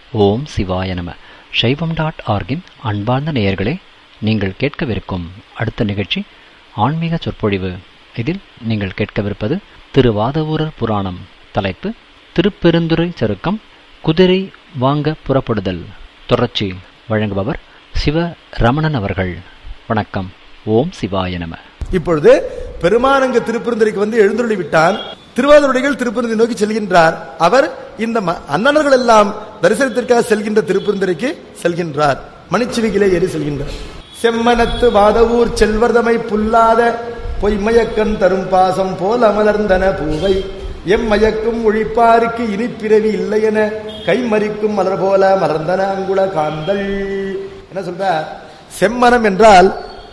ஓம் சிவாய நம சைவம் டாட் ஆர்கின் அன்பார்ந்த நேயர்களே நீங்கள் கேட்கவிருக்கும் அடுத்த நிகழ்ச்சி ஆன்மீக சொற்பொழிவு இதில் நீங்கள் கேட்கவிருப்பது திருவாதவூரர் புராணம் தலைப்பு திருப்பெருந்துறை சருக்கம் குதிரை வாங்க புறப்படுதல் தொடர்ச்சி வழங்குபவர் சிவ ரமணன் அவர்கள் வணக்கம் ஓம் சிவாய நம இப்பொழுது பெருமானங்க திருப்பெருந்துரைக்கு வந்து எழுந்துள்ளி விட்டான் திருவாதிரைகள் திருப்பெருந்தை நோக்கி செல்கின்றார் அவர் இந்த ம- அந்தணர்கள் எல்லாம் தரிசனத்திற்காக செல்கின்ற திருப்பெருந்துரைக்கு செல்கின்றார் மணிச்சிவிகிலே ஏறி செல்கின்றார் செம்மனத்து வாதவூர் செல்வர்தமை புல்லாத பொய்மயக்கன் தரும் பாசம் போல் அமலர்ந்தன பூவை எம்மயக்கும் ஒழிப்பாருக்கு இனி பிறவி இல்லை என கைமறிக்கும் மலர் போல மலர்ந்தன அங்குல காந்தல் என்ன சொல்றார் செம்மனம் என்றால்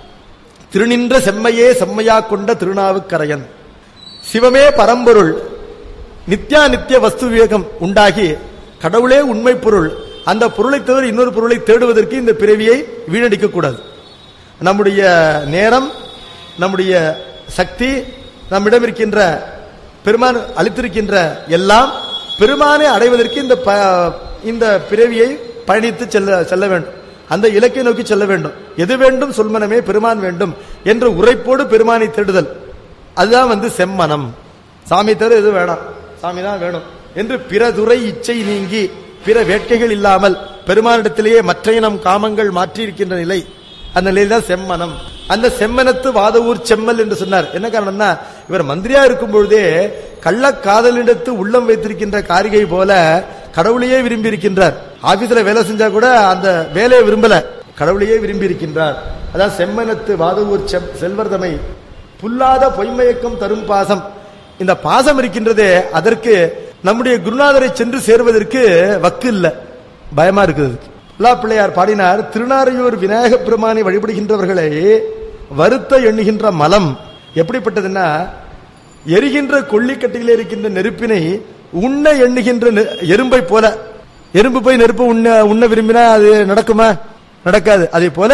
திருநின்ற செம்மையே செம்மையா கொண்ட திருநாவுக்கரையன் சிவமே பரம்பொருள் நித்யா நித்திய வஸ்து விவேகம் உண்டாகி கடவுளே உண்மை பொருள் அந்த பொருளை தவிர இன்னொரு பொருளை தேடுவதற்கு இந்த பிறவியை வீணடிக்க கூடாது நம்முடைய நேரம் நம்முடைய சக்தி நம்மிடம் இருக்கின்ற பெருமான் அளித்திருக்கின்ற எல்லாம் பெருமானை அடைவதற்கு இந்த ப- இந்த பிறவியை பயணித்து செல்ல செல்ல வேண்டும் அந்த இலக்கை நோக்கி செல்ல வேண்டும் எது வேண்டும் சொல்மனமே பெருமான் வேண்டும் என்ற உரைப்போடு பெருமானை தேடுதல் அதுதான் வந்து செம்மனம் சாமி தவிர எது வேணாம் சாமி தான் வேணும் என்று பிற துறை இச்சை நீங்கி பிற வேட்கைகள் இல்லாமல் பெருமானிடத்திலேயே மற்ற நம் காமங்கள் மாற்றி இருக்கின்ற நிலை அந்த நிலையில் தான் செம்மனம் அந்த செம்மனத்து வாதவூர் செம்மல் என்று சொன்னார் என்ன காரணம்னா இவர் மந்திரியா இருக்கும் பொழுதே கள்ளக்காதலிடத்து உள்ளம் வைத்திருக்கின்ற காரிகை போல கடவுளையே விரும்பி இருக்கின்றார் ஆபீஸ்ல வேலை செஞ்சா கூட அந்த வேலையை விரும்பல கடவுளையே விரும்பி இருக்கின்றார் அதான் செம்மனத்து வாதவூர் செம் செல்வர்தமை புல்லாத பொய்மயக்கம் தரும் பாசம் இந்த பாசம் இருக்கின்றதே அதற்கு நம்முடைய குருநாதரை சென்று சேர்வதற்கு வக்கு இல்ல பயமா இருக்குது அல்லா பிள்ளையார் பாடினார் திருநாரையூர் விநாயக பெருமானை வழிபடுகின்றவர்களை வருத்த எண்ணுகின்ற மலம் எப்படிப்பட்டதுன்னா எரிகின்ற கொள்ளிக்கட்டிலே இருக்கின்ற நெருப்பினை உண்ண எண்ணுகின்ற நெ- எறும்பை போல எறும்பு போய் நெருப்பு உண்ண உண்ண விரும்பினா அது நடக்குமா நடக்காது அதே போல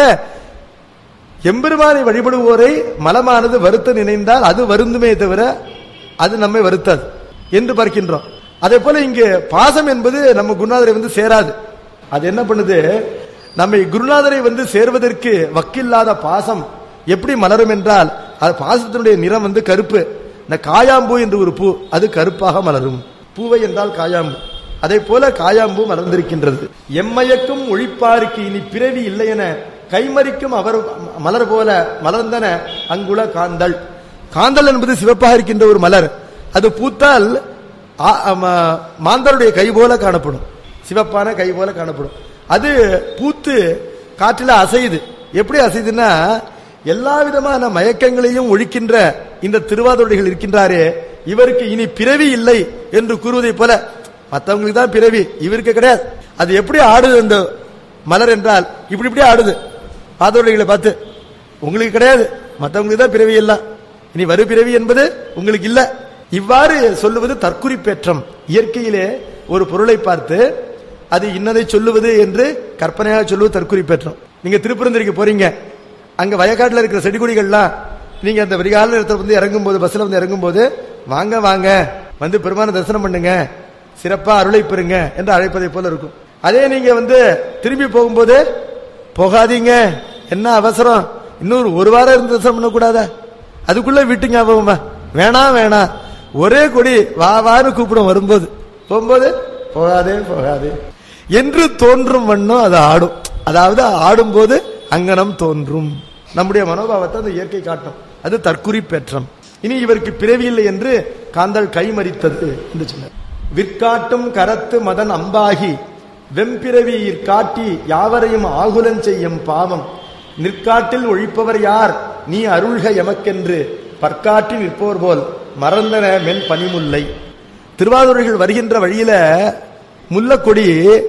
எம்பெருமானை வழிபடுவோரை மலமானது வருத்த நினைந்தால் அது வருந்துமே தவிர அது நம்மை வருத்தாது என்று பார்க்கின்றோம் அதே போல இங்கு பாசம் என்பது நம்ம குருநாதரை வந்து சேராது அது என்ன பண்ணுது நம்மை குருநாதரை வந்து சேர்வதற்கு வக்கில்லாத பாசம் எப்படி மலரும் என்றால் அது பாசத்தினுடைய நிறம் வந்து கருப்பு இந்த காயாம்பூ என்று ஒரு பூ அது கருப்பாக மலரும் பூவை என்றால் காயாம்பூ அதே போல காயாம்பூ மலர்ந்திருக்கின்றது எம்மயக்கும் ஒழிப்பாருக்கு இனி பிறவி இல்லை என கைமறிக்கும் அவர் மலர் போல மலர்ந்தன அங்குல காந்தல் காந்தல் என்பது சிவப்பாக இருக்கின்ற ஒரு மலர் அது பூத்தால் ஆ- ஆம- மாந்தருடைய கை போல காணப்படும் சிவப்பான கை போல காணப்படும் அது பூத்து காற்றில அசையுது எப்படி அசையுதுன்னா எல்லா விதமான மயக்கங்களையும் ஒழிக்கின்ற இந்த திருவாதிரைகள் இருக்கின்றாரே இவருக்கு இனி பிறவி இல்லை என்று கூறுவதைப் போல மற்றவங்களுக்கு தான் பிறவி இவருக்கு கிடையாது அது எப்படி ஆடுது அந்த மலர் என்றால் இப்படி இப்படி ஆடுது பாதோடைகளை பார்த்து உங்களுக்கு கிடையாது மற்றவங்களுக்கு தான் பிறவி எல்லாம் இனி வரு பிறவி என்பது உங்களுக்கு இல்ல இவ்வாறு சொல்லுவது தற்குறிப்பேற்றம் இயற்கையிலே ஒரு பொருளை பார்த்து அது இன்னதை சொல்லுவது என்று கற்பனையாக சொல்லுவது தற்குறிப்பேற்றம் நீங்க திருப்பரந்தரிக்கு போறீங்க அங்க வயக்காட்டுல இருக்கிற செடி கொடிகள்லாம் நீங்க அந்த விரிகால நேரத்தில் வந்து இறங்கும் போது பஸ்ல வந்து இறங்கும் போது வாங்க வாங்க வந்து பெருமான தரிசனம் பண்ணுங்க சிறப்பா அருளை பெறுங்க என்று அழைப்பதை போல இருக்கும் அதே நீங்க வந்து திரும்பி போகும்போது போகாதீங்க என்ன அவசரம் இன்னொரு ஒரு வாரம் இருந்து தரிசனம் பண்ணக்கூடாதா அதுக்குள்ள வீட்டு ஞாபகமா வேணாம் வேணாம் ஒரே கொடி வா வான்னு கூப்பிடும் வரும்போது போகும்போது போகாதே போகாதே என்று தோன்றும் வண்ணம் அது ஆடும் அதாவது ஆடும்போது அங்கனம் தோன்றும் நம்முடைய மனோபாவத்தை அந்த இயற்கை காட்டும் அது தற்குறிப்பேற்றம் இனி இவருக்கு பிறவி இல்லை என்று காந்தல் கைமறித்தது என்று சொன்னார் விற்காட்டும் கரத்து மதன் அம்பாகி வெம்பிறவியிற் காட்டி யாவரையும் ஆகுலன் செய்யும் பாவம் நிற்காட்டில் ஒழிப்பவர் யார் நீ அருள்க எமக்கென்று பற்காட்டில் நிற்போர் போல் மறந்தன மென் பனிமுல்லை திருவாதிரைகள் வருகின்ற வழியில முல்லக்கொடி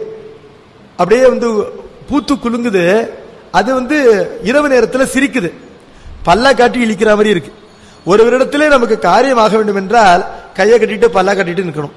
அப்படியே வந்து பூத்து குலுங்குது அது வந்து இரவு நேரத்தில் சிரிக்குது பல்ல காட்டி இழிக்கிற மாதிரி இருக்கு ஒரு இடத்திலே நமக்கு காரியம் ஆக வேண்டும் என்றால் கையை கட்டிட்டு பல்ல கட்டிட்டு நிற்கணும்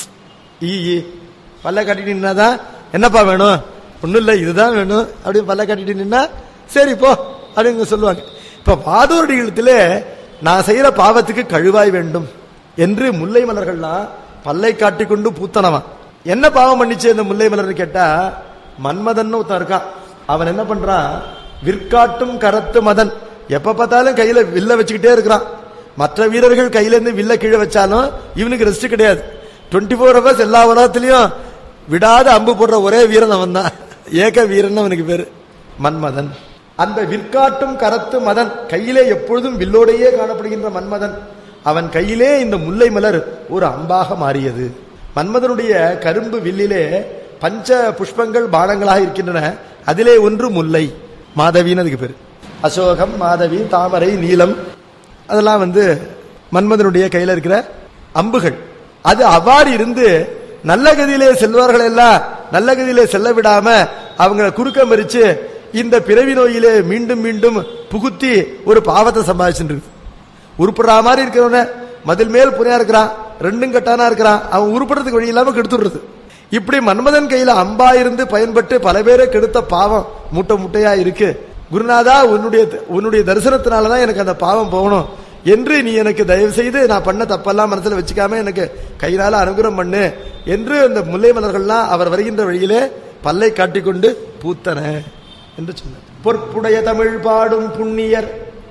ஈ ஈ. பல்ல கட்டிட்டு நின்னாதான் என்னப்பா வேணும் ஒண்ணும் இல்ல இதுதான் வேணும் அப்படின்னு பல்ல கட்டிட்டு நின்னா சரி போ அப்படின்னு சொல்லுவாங்க இப்ப பாதோடிகளத்திலே நான் செய்யற பாவத்துக்கு கழுவாய் வேண்டும் என்று முல்லை மலர்கள்லாம் பல்லை காட்டிக்கொண்டு பூத்தனவா என்ன பாவம் பண்ணிச்சு இந்த முல்லை மலர் கேட்டா மன்மதன் ஒருத்தன் இருக்கான் அவன் என்ன பண்றான் விற்காட்டும் கரத்து மதன் எப்ப பார்த்தாலும் கையில வில்ல வச்சுக்கிட்டே இருக்கிறான் மற்ற வீரர்கள் கையில இருந்து வில்ல கீழே வச்சாலும் இவனுக்கு ரெஸ்ட் கிடையாது டுவெண்ட்டி ஃபோர் ஹவர்ஸ் எல்லா உலகத்திலையும் விடாத அம்பு போடுற ஒரே வீரன் அவன் தான் ஏக வீரன் அவனுக்கு பேரு மன்மதன் அந்த விற்காட்டும் கரத்து மதன் கையிலே எப்பொழுதும் வில்லோடையே காணப்படுகின்ற மன்மதன் அவன் கையிலே இந்த முல்லை மலர் ஒரு அம்பாக மாறியது மன்மதனுடைய கரும்பு வில்லிலே பஞ்ச புஷ்பங்கள் பானங்களாக இருக்கின்றன அதிலே ஒன்று முல்லை மாதவின்னு அதுக்கு பேரு அசோகம் மாதவி தாமரை நீலம் அதெல்லாம் வந்து மன்மதனுடைய கையில இருக்கிற அம்புகள் அது அவ்வாறு இருந்து நல்ல கதியிலே செல்வார்கள் எல்லாம் நல்ல கதியிலே செல்ல விடாம அவங்கள குறுக்க மறிச்சு இந்த பிறவி நோயிலே மீண்டும் மீண்டும் புகுத்தி ஒரு பாவத்தை சம்பாதிச்சுட்டு இருக்கு உருப்படுற மாதிரி இருக்கிறவன மதில் மேல் புனையா இருக்கிறான் ரெண்டும் கட்டானா இருக்கிறான் அவன் உருப்படுறதுக்கு வழி இல்லாம கெடுத்துடுறது இப்படி மன்மதன் கையில அம்பா இருந்து பயன்பட்டு பல பேரை கெடுத்த பாவம் மூட்டை முட்டையா இருக்கு குருநாதா உன்னுடைய உன்னுடைய தரிசனத்தினாலதான் எனக்கு அந்த பாவம் போகணும் என்று நீ எனக்கு தயவு செய்து நான் பண்ண தப்பெல்லாம் மனசுல வச்சுக்காம எனக்கு கையினால அனுகிரகம் பண்ணு என்று அந்த முல்லை மலர்கள்லாம் அவர் வருகின்ற வழியிலே பல்லை காட்டிக்கொண்டு பூத்தன என்று சொன்னார் பொற்புடைய தமிழ் பாடும் புண்ணியர்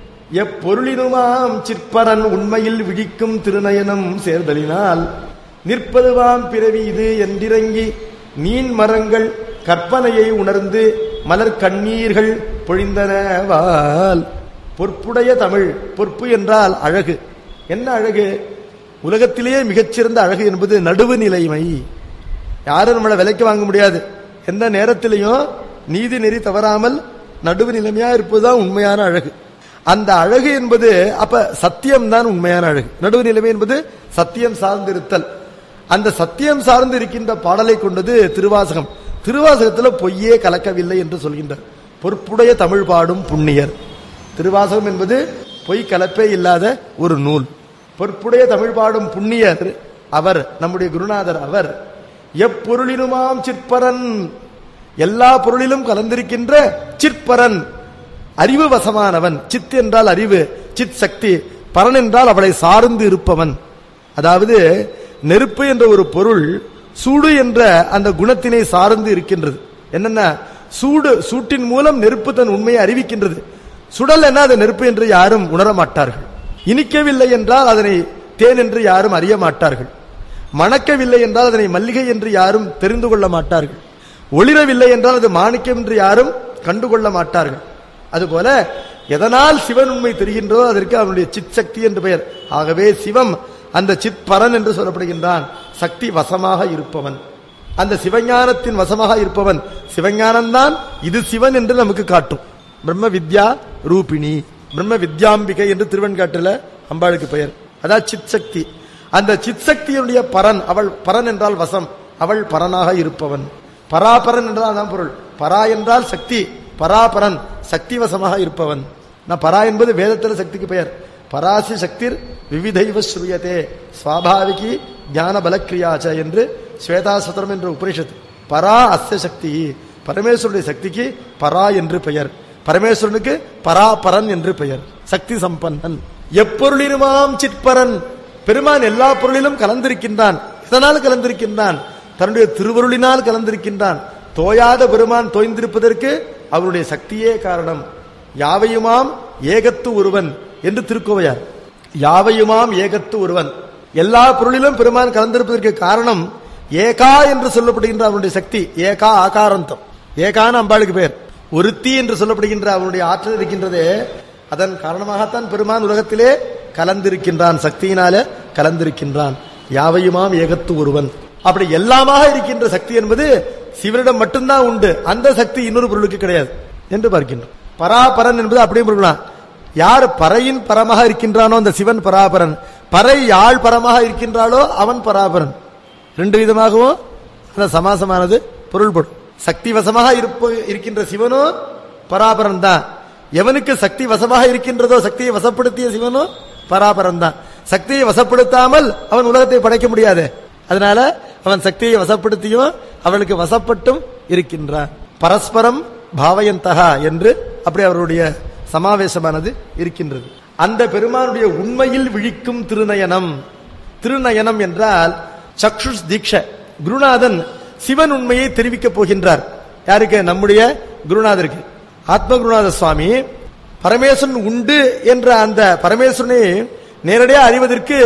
எப்பொருளினுமாம் சிற்பரன் உண்மையில் விழிக்கும் திருநயனம் சேர்தலினால் நிற்பதுவாம் பிறவி இது என்றிறங்கி நீன் மரங்கள் கற்பனையை உணர்ந்து மலர் கண்ணீர்கள் பொழிந்தனவால் பொற்புடைய தமிழ் பொற்பு என்றால் அழகு என்ன அழகு உலகத்திலேயே மிகச்சிறந்த அழகு என்பது நடுவு நிலைமை யாரும் நம்மளை விலைக்கு வாங்க முடியாது எந்த நேரத்திலையும் நீதி நெறி தவறாமல் நடுவு நிலைமையா இருப்பதுதான் உண்மையான அழகு அந்த அழகு என்பது அப்ப சத்தியம் தான் உண்மையான அழகு நடுவு நிலைமை என்பது சத்தியம் சார்ந்து இருத்தல் அந்த சத்தியம் சார்ந்து இருக்கின்ற பாடலை கொண்டது திருவாசகம் திருவாசகத்துல பொய்யே கலக்கவில்லை என்று சொல்கின்றார் பொறுப்புடைய தமிழ் பாடும் புண்ணியர் திருவாசகம் என்பது பொய் கலப்பே இல்லாத ஒரு நூல் பொறுப்புடைய தமிழ் பாடும் புண்ணியர் அவர் நம்முடைய குருநாதர் அவர் எப்பொருளினுமாம் சிற்பரன் எல்லா பொருளிலும் கலந்திருக்கின்ற சிற்பரன் அறிவு வசமானவன் சித் என்றால் அறிவு சித் சக்தி பரன் என்றால் அவளை சார்ந்து இருப்பவன் அதாவது நெருப்பு என்ற ஒரு பொருள் சூடு என்ற அந்த குணத்தினை சார்ந்து இருக்கின்றது என்னென்ன சூடு சூட்டின் மூலம் நெருப்பு தன் உண்மையை அறிவிக்கின்றது சுடல் என்ன அது நெருப்பு என்று யாரும் உணர மாட்டார்கள் இனிக்கவில்லை என்றால் அதனை தேன் என்று யாரும் அறிய மாட்டார்கள் மணக்கவில்லை என்றால் அதனை மல்லிகை என்று யாரும் தெரிந்து கொள்ள மாட்டார்கள் ஒளிரவில்லை என்றால் அது மாணிக்கம் என்று யாரும் கண்டுகொள்ள மாட்டார்கள் அதுபோல எதனால் சிவன் உண்மை தெரிகின்றதோ அதற்கு அவனுடைய சித் சக்தி என்று பெயர் ஆகவே சிவம் அந்த சித் பரன் என்று சொல்லப்படுகின்றான் சக்தி வசமாக இருப்பவன் அந்த சிவஞானத்தின் வசமாக இருப்பவன் சிவஞானம்தான் இது சிவன் என்று நமக்கு காட்டும் பிரம்ம வித்யா ரூபிணி பிரம்ம வித்யாம்பிகை என்று திருவன்காட்டுல அம்பாளுக்கு பெயர் அதான் சித் சக்தி அந்த சித் சக்தியினுடைய பரன் அவள் பரன் என்றால் வசம் அவள் பரனாக இருப்பவன் பராபரன் என்றால் அதான் பொருள் பரா என்றால் சக்தி பராபரன் சக்தி வசமாக இருப்பவன் நான் பரா என்பது வேதத்தில் சக்திக்கு பெயர் பராசி சக்திர் விவிதைவ ஸ்ரூயதே சுவாபாவிகி ஞான பலக்கிரியாச்ச என்று ஸ்வேதாசத்திரம் என்ற உபனிஷத் பரா அஸ்ய சக்தி பரமேஸ்வருடைய சக்திக்கு பரா என்று பெயர் பரமேஸ்வரனுக்கு பராபரன் என்று பெயர் சக்தி சம்பன்னன் எப்பொருளினுமாம் சிற்பரன் பெருமான் எல்லா பொருளிலும் கலந்திருக்கின்றான் இதனால் கலந்திருக்கின்றான் தன்னுடைய திருவருளினால் கலந்திருக்கின்றான் தோயாத பெருமான் தோய்ந்திருப்பதற்கு அவருடைய சக்தியே காரணம் யாவையுமாம் ஏகத்து ஒருவன் என்று திருக்கோவையார் யாவையுமாம் ஏகத்து ஒருவன் எல்லா பொருளிலும் பெருமான் கலந்திருப்பதற்கு காரணம் ஏகா என்று சொல்லப்படுகின்ற அவனுடைய சக்தி ஏகா ஆகாரந்தம் ஏகான அம்பாளுக்கு பேர் ஒருத்தி என்று சொல்லப்படுகின்ற அவனுடைய ஆற்றல் இருக்கின்றதே அதன் காரணமாகத்தான் பெருமான் உலகத்திலே கலந்திருக்கின்றான் சக்தியினால கலந்திருக்கின்றான் யாவையுமாம் ஏகத்து ஒருவன் அப்படி எல்லாமாக இருக்கின்ற சக்தி என்பது சிவனிடம் மட்டும்தான் உண்டு அந்த சக்தி இன்னொரு பொருளுக்கு கிடையாது என்று பார்க்கின்றோம் பராபரன் என்பது அப்படியே இருக்கலாம் யார் பறையின் பரமாக இருக்கின்றானோ அந்த சிவன் பராபரன் பறை யாழ் பரமாக இருக்கின்றாளோ அவன் பராபரன் ரெண்டு விதமாகவும் அந்த சமாசமானது பொருள்படும் சக்தி வசமாக இருப்ப இருக்கின்ற சிவனோ பராபரன் தான் எவனுக்கு சக்தி வசமாக இருக்கின்றதோ சக்தியை வசப்படுத்திய சிவனோ பராபரன் தான் சக்தியை வசப்படுத்தாமல் அவன் உலகத்தை படைக்க முடியாது அதனால அவன் சக்தியை வசப்படுத்தியும் அவளுக்கு வசப்பட்டும் இருக்கின்றான் பரஸ்பரம் பாவயந்தகா என்று அப்படி அவருடைய சமாவேசமானது இருக்கின்றது அந்த பெருமானுடைய உண்மையில் விழிக்கும் திருநயனம் திருநயனம் என்றால் சக்ஷுஷ் தீட்சை குருநாதன் சிவன் உண்மையை தெரிவிக்கப் போகின்றார் யாருக்கு நம்முடைய குருநாதருக்கு ஆத்ம குருநாத சுவாமி பரமேஸ்வரன் உண்டு என்ற அந்த பரமேஸ்வரனை நேரடியா அறிவதற்கு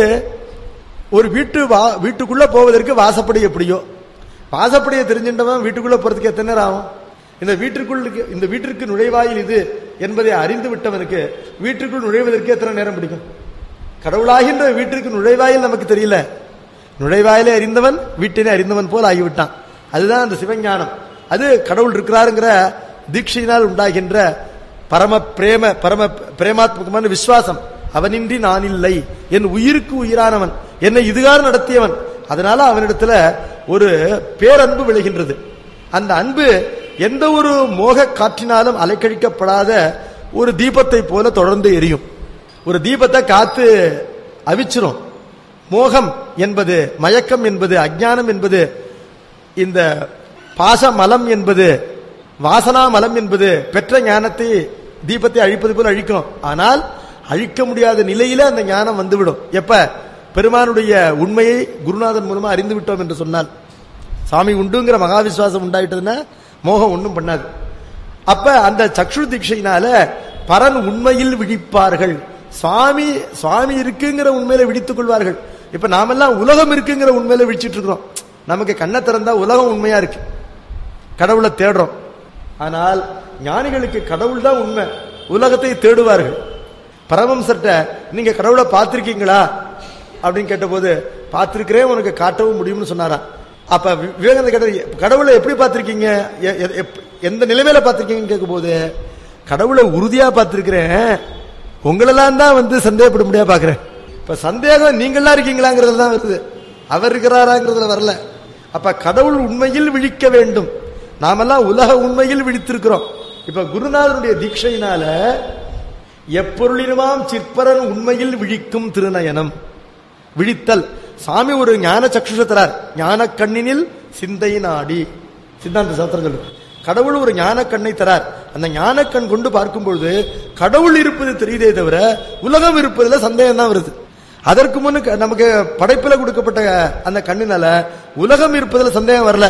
ஒரு வீட்டு வா- வீட்டுக்குள்ள போவதற்கு வாசப்படி எப்படியோ வாசப்படியை தெரிஞ்சின்றவன் வீட்டுக்குள்ள போறதுக்கு எத்தனை நேரம் ஆகும் இந்த வீட்டிற்குள் இருக்க- இந்த வீட்டிற்கு நுழைவாயில் இது என்பதை அறிந்து விட்டவனுக்கு வீட்டிற்குள் நுழைவதற்கு எத்தனை நேரம் பிடிக்கும் கடவுளாகின்ற வீட்டிற்கு நுழைவாயில் நமக்கு தெரியல நுழைவாயிலே அறிந்தவன் வீட்டினை அறிந்தவன் போல் ஆகிவிட்டான் அதுதான் அந்த சிவஞானம் அது கடவுள் இருக்கிறாருங்கிற தீட்சையினால் உண்டாகின்ற பரம பிரேம பரம பிரேமாத்மகமான விசுவாசம் அவனின்றி நான் இல்லை என் உயிருக்கு உயிரானவன் என்னை இதுகார் நடத்தியவன் அதனால அவனிடத்துல ஒரு பேரன்பு விளைகின்றது அந்த அன்பு எந்த ஒரு மோக காற்றினாலும் அலைக்கழிக்கப்படாத ஒரு தீபத்தை போல தொடர்ந்து எரியும் ஒரு தீபத்தை காத்து அவிச்சிரும் மோகம் என்பது மயக்கம் என்பது அஜ்ஞானம் என்பது இந்த பாச மலம் என்பது வாசனா மலம் என்பது பெற்ற ஞானத்தை தீபத்தை அழிப்பது போல அழிக்கும் ஆனால் அழிக்க முடியாத நிலையில அந்த ஞானம் வந்துவிடும் எப்ப பெருமானுடைய உண்மையை குருநாதன் மூலமா அறிந்து விட்டோம் என்று சொன்னால் சாமி உண்டுங்கிற மகா விசுவாசம் உண்டாயிட்டதுன்னா மோகம் ஒண்ணும் பண்ணாது அப்ப அந்த சக்ஷு தீட்சையினால பரன் உண்மையில் விழிப்பார்கள் சுவாமி சுவாமி இருக்குங்கிற உண்மையில விழித்துக் கொள்வார்கள் இப்ப நாமெல்லாம் உலகம் இருக்குங்கிற உண்மையில விழிச்சிட்டு இருக்கிறோம் நமக்கு கண்ணை திறந்தா உலகம் உண்மையா இருக்கு கடவுளை தேடுறோம் ஆனால் ஞானிகளுக்கு கடவுள் தான் உண்மை உலகத்தை தேடுவார்கள் பரமம்சர்ட்ட நீங்க கடவுளை பார்த்திருக்கீங்களா அப்படின்னு கேட்டபோது பார்த்திருக்கிறேன் உனக்கு காட்டவும் முடியும்னு சொன்னாராம் அப்ப வி- விவேகானந்த கேட்டாரு கடவுளை எப்படி பார்த்திருக்கீங்க எ- எ- எப்- எந்த நிலைமையில பார்த்திருக்கீங்கன்னு கேட்கும்போது கடவுளை உறுதியா பார்த்திருக்கிறேன் உங்களெல்லாம் தான் வந்து சந்தேகப்பட முடியா பாக்குறேன் இப்ப சந்தேகம் நீங்களா இருக்கீங்களாங்கிறதுல தான் வருது அவர் இருக்கிறாராங்கிறதுல வரல அப்ப கடவுள் உண்மையில் விழிக்க வேண்டும் நாமெல்லாம் உலக உண்மையில் விழித்திருக்கிறோம் இப்ப குருநாதனுடைய தீட்சையினால எப்பொருளினுமாம் சிற்பரன் உண்மையில் விழிக்கும் திருநயனம் விழித்தல் சாமி ஒரு ஞான சக்ஷுஷ தரார் ஞான கண்ணினில் சிந்தை நாடி சித்தாந்த சாஸ்திரம் சொல்லுது கடவுள் ஒரு ஞான கண்ணை தரார் அந்த ஞான கண் கொண்டு பார்க்கும் பொழுது கடவுள் இருப்பது தெரியுதே தவிர உலகம் இருப்பதுல சந்தேகம் தான் வருது அதற்கு முன்னு க- நமக்கு படைப்புல கொடுக்கப்பட்ட அந்த கண்ணினால உலகம் இருப்பதுல சந்தேகம் வரல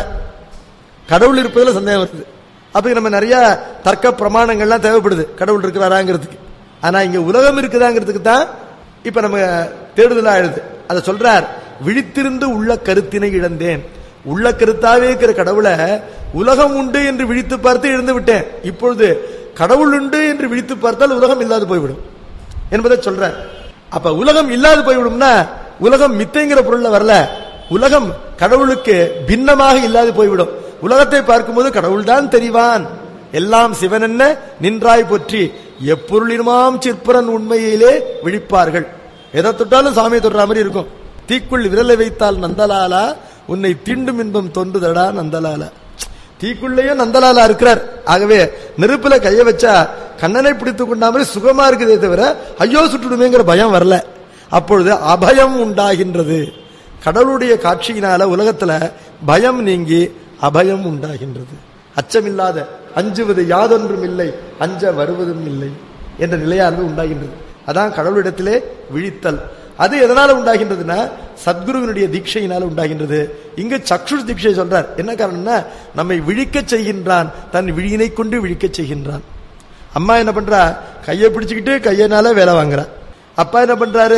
கடவுள் இருப்பதுல சந்தேகம் வருது அப்ப நம்ம நிறைய தர்க்க பிரமாணங்கள்லாம் தேவைப்படுது கடவுள் இருக்கிறாராங்கிறதுக்கு ஆனா இங்க உலகம் இருக்குதாங்கிறதுக்கு தான் இப்ப நம்ம தேடுதலா எழுது அதை சொல்றார் விழித்திருந்து உள்ள கருத்தினை இழந்தேன் உள்ள கருத்தாவே இருக்கிற கடவுளை உலகம் உண்டு என்று விழித்து பார்த்து இழந்து விட்டேன் இப்பொழுது கடவுள் உண்டு என்று விழித்து பார்த்தால் உலகம் இல்லாது போய்விடும் என்பதை சொல்றார் அப்ப உலகம் இல்லாது போய்விடும்னா உலகம் மித்தைங்கிற பொருள்ல வரல உலகம் கடவுளுக்கு பின்னமாக இல்லாது போய்விடும் உலகத்தை பார்க்கும்போது கடவுள்தான் தெரிவான் எல்லாம் சிவன் என்ன நின்றாய் போற்றி எப்பொருளினுமாம் சிற்பரன் உண்மையிலே விழிப்பார்கள் எதை தொட்டாலும் சாமியை தொடுற மாதிரி இருக்கும் தீக்குள் விரலை வைத்தால் நந்தலாலா உன்னை தீண்டும் இன்பம் தோன்றுதடா நந்தலாலா தீக்குள்ளேயும் நந்தலாலா இருக்கிறார் ஆகவே நெருப்புல கைய வச்சா கண்ணனை பிடித்துக் கொண்டா மாதிரி சுகமா இருக்குதே தவிர ஐயோ சுட்டுடுமேங்கிற பயம் வரல அப்பொழுது அபயம் உண்டாகின்றது கடவுளுடைய காட்சியினால உலகத்துல பயம் நீங்கி அபயம் உண்டாகின்றது அச்சமில்லாத அஞ்சுவது யாதொன்றும் இல்லை அஞ்ச வருவதும் இல்லை என்ற நிலையானது உண்டாகின்றது அதான் கடவுளிடத்திலே விழித்தல் அது எதனால உண்டாகின்றதுன்னா சத்குருவினுடைய தீட்சையினால உண்டாகின்றது இங்கு சக்ஷு தீட்சை சொல்றார் என்ன காரணம்னா நம்மை விழிக்கச் செய்கின்றான் தன் விழியினை கொண்டு விழிக்கச் செய்கின்றான் அம்மா என்ன பண்றா கையை பிடிச்சுக்கிட்டு கையினால வேலை வாங்குறா அப்பா என்ன பண்றாரு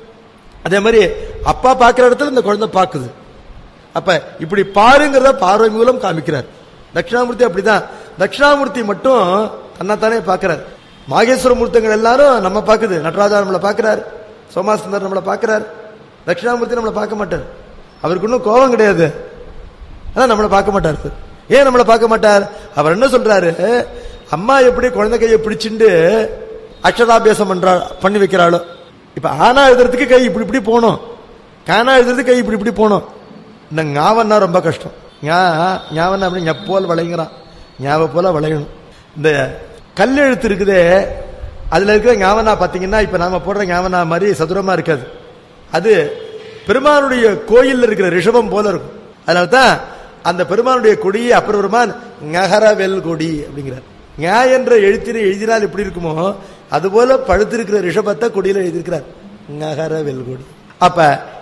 அதே மாதிரி அப்பா பார்க்கிற இடத்துல இந்த குழந்தை பாக்குது அப்ப இப்படி பாருங்கிறத பார்வை மூலம் காமிக்கிறார் தட்சிணாமூர்த்தி அப்படிதான் தட்சிணாமூர்த்தி மட்டும் தன்னைத்தானே பார்க்கிறார் மாகேஸ்வர மூர்த்தங்கள் எல்லாரும் நம்ம பார்க்குது நடராஜா நம்மளை பார்க்கிறார் சோமாசுந்தர் நம்மளை பார்க்கிறார் தட்சிணாமூர்த்தி நம்மளை பார்க்க மாட்டார் அவருக்கு இன்னும் கோபம் கிடையாது அதான் நம்மளை பார்க்க மாட்டார் ஏன் நம்மளை பார்க்க மாட்டார் அவர் என்ன சொல்றாரு அம்மா எப்படி குழந்தை கையை பிடிச்சிண்டு அக்ஷராபியாசம் பண்றா பண்ணி வைக்கிறாளோ இப்ப ஆனா எழுதுறதுக்கு கை இப்படி இப்படி போகணும் கானா எழுதுறதுக்கு கை இப்படி இப்படி போகணும் இந்த ஞாவன்னா ரொம்ப கஷ்டம் ஞா ஞாவன்னா அப்படி ஞப்போல் வளைங்கிறான் ஞாபக போல வளையணும் இந்த கல் எழுத்து இருக்குதே அதுல இருக்கிற ஞாவனா பாத்தீங்கன்னா இப்ப நாம போடுற ஞாவனா மாதிரி சதுரமா இருக்காது அது பெருமானுடைய கோயில்ல இருக்கிற ரிஷபம் போல இருக்கும் அதனால்தான் அந்த பெருமானுடைய கொடியை அப்புறம் பெருமான் நகரவெல் கொடி அப்படிங்கிறார் ஞா என்ற எழுத்தினை எழுதினால் எப்படி இருக்குமோ அதுபோல பழுத்திருக்கிற ரிஷபத்தை கொடியில எழுதியிருக்கிறார் நகரவெல் கொடி அப்ப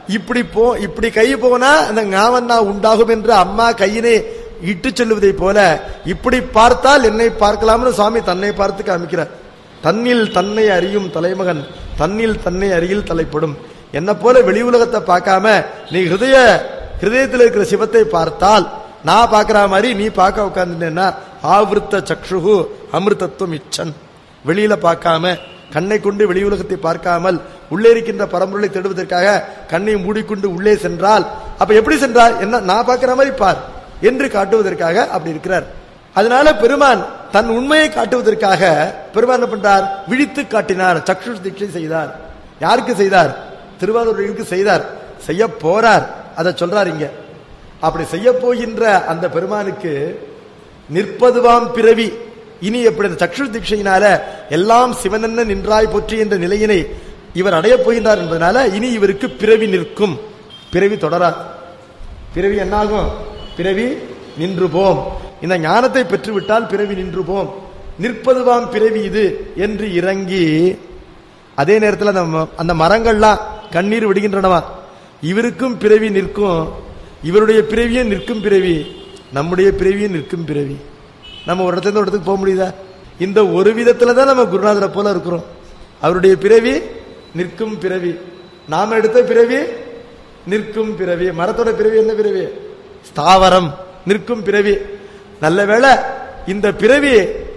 இப்படி போ இப்படி கை போனா அந்த ஞாவண்ணா உண்டாகும் என்று அம்மா கையினை இட்டு சொல்லுவதை போல இப்படி பார்த்தால் என்னை பார்க்கலாம்னு சுவாமி தன்னை பார்த்து காமிக்கிறார் தன்னில் தன்னை அறியும் தலைமகன் தன்னில் தன்னை அறியில் தலைப்படும் என்ன போல வெளி உலகத்தை பார்க்காம நீ ஹிருதய ஹிருதயத்தில் இருக்கிற சிவத்தை பார்த்தால் நான் பார்க்கிற மாதிரி நீ பார்க்க உட்கார்ந்துட்டேன்னா ஆவிருத்த சக்ஷுகு அமிர்தத்துவம் இச்சன் வெளியில பார்க்காம கண்ணை கொண்டு வெளி உலகத்தை பார்க்காமல் உள்ளே இருக்கின்ற பரம்பொருளை தேடுவதற்காக கண்ணை மூடிக்கொண்டு உள்ளே சென்றால் அப்ப எப்படி சென்றால் என்ன நான் பார்க்கிற மாதிரி பார் என்று காட்டுவதற்காக அப்படி இருக்கிறார் அதனால பெருமான் தன் உண்மையை காட்டுவதற்காக பெருமான் என்ன பண்றார் விழித்து காட்டினார் சக்ஷு தீட்சை செய்தார் யாருக்கு செய்தார் திருவாரூருக்கு செய்தார் செய்ய போறார் அதை சொல்றார் இங்க அப்படி செய்ய போகின்ற அந்த பெருமானுக்கு நிற்பதுவாம் பிறவி இனி எப்படி அந்த சக்ஷு தீட்சையினால எல்லாம் சிவனென்ன நின்றாய் போற்றி என்ற நிலையினை இவர் அடையப் போகின்றார் என்பதனால இனி இவருக்கு பிறவி நிற்கும் பிறவி தொடரார் பிறவி என்னாகும் பிறவி நின்று போம் இந்த ஞானத்தை பெற்றுவிட்டால் பிறவி நின்று போம் நிற்பதுவாம் பிறவி இது என்று இறங்கி அதே நேரத்தில் அந்த ம- அந்த மரங்கள்லாம் கண்ணீர் விடுகின்றனவா இவருக்கும் பிறவி நிற்கும் இவருடைய பிறவியும் நிற்கும் பிறவி நம்முடைய பிறவியும் நிற்கும் பிறவி நம்ம ஒரு இடத்துல இருந்து ஒரு இடத்துக்கு போக முடியுதா இந்த ஒரு விதத்துல தான் நம்ம குருநாதரை போல இருக்கிறோம் அவருடைய பிறவி நிற்கும் பிறவி நாம எடுத்த பிறவி நிற்கும் பிறவி மரத்தோட பிறவி என்ன பிறவி ஸ்தாவரம் நிற்கும் பிறவி நல்ல வேளை இந்த பிறவி